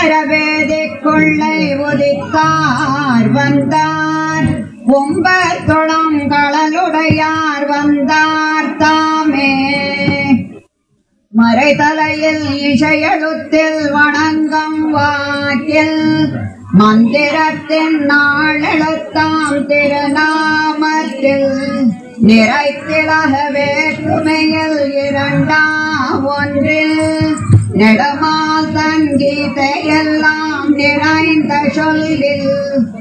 அம்பரவேதிக் கொள்ளை உதித்தார் வந்தார் ஒம்பர் தொழம் களலுடையார் வந்தார் தாமே மறைதலையில் இசையெழுத்தில் வணங்கம் வாக்கில் மந்திரத்தின் நாளெழுத்தாம் திருநாமத்தில் நிறைத்திலக வேற்றுமையில் இரண்டாம் ஒன்றில் நெடுமால் தன் கீதையெல்லாம் நிறைந்த சொல்லில்